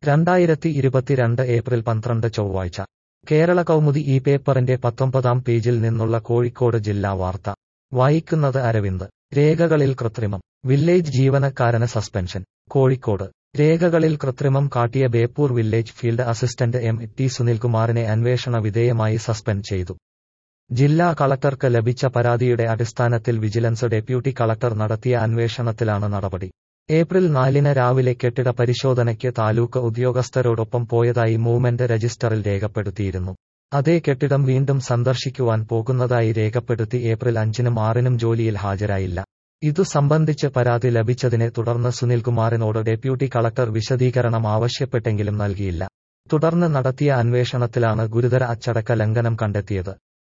രണ്ടായിരത്തി ഇരുപത്തിരണ്ട് ഏപ്രിൽ പന്ത്രണ്ട് ചൊവ്വാഴ്ച കേരള കൗമുദി ഈ പേപ്പറിന്റെ പത്തൊമ്പതാം പേജിൽ നിന്നുള്ള കോഴിക്കോട് ജില്ലാ വാർത്ത വായിക്കുന്നത് അരവിന്ദ് രേഖകളിൽ കൃത്രിമം വില്ലേജ് ജീവനക്കാരന് സസ്പെൻഷൻ കോഴിക്കോട് രേഖകളിൽ കൃത്രിമം കാട്ടിയ Beypore village field assistant M T സുനിൽകുമാറിനെ അന്വേഷണ വിധേയമായി സസ്പെൻഡ് ചെയ്തു ജില്ലാ കളക്ടർക്ക് ലഭിച്ച പരാതിയുടെ അടിസ്ഥാനത്തിൽ വിജിലൻസ് ഡെപ്യൂട്ടി കളക്ടർ നടത്തിയ അന്വേഷണത്തിലാണ് നടപടി ഏപ്രിൽ നാലിന് രാവിലെ കെട്ടിട പരിശോധനയ്ക്ക് താലൂക്ക് ഉദ്യോഗസ്ഥരോടൊപ്പം പോയതായി മൂവ്മെന്റ് രജിസ്റ്ററിൽ രേഖപ്പെടുത്തിയിരുന്നു അതേ കെട്ടിടം വീണ്ടും സന്ദർശിക്കുവാൻ പോകുന്നതായി രേഖപ്പെടുത്തി ഏപ്രിൽ അഞ്ചിനും ആറിനും ജോലിയിൽ ഹാജരായില്ല ഇതു സംബന്ധിച്ച് പരാതി ലഭിച്ചതിനെ തുടർന്ന് സുനിൽകുമാറിനോട് ഡെപ്യൂട്ടി കളക്ടർ വിശദീകരണം ആവശ്യപ്പെട്ടെങ്കിലും നൽകിയില്ല തുടർന്ന് നടത്തിയ അന്വേഷണത്തിലാണ് ഗുരുതര അച്ചടക്ക ലംഘനം കണ്ടെത്തിയത്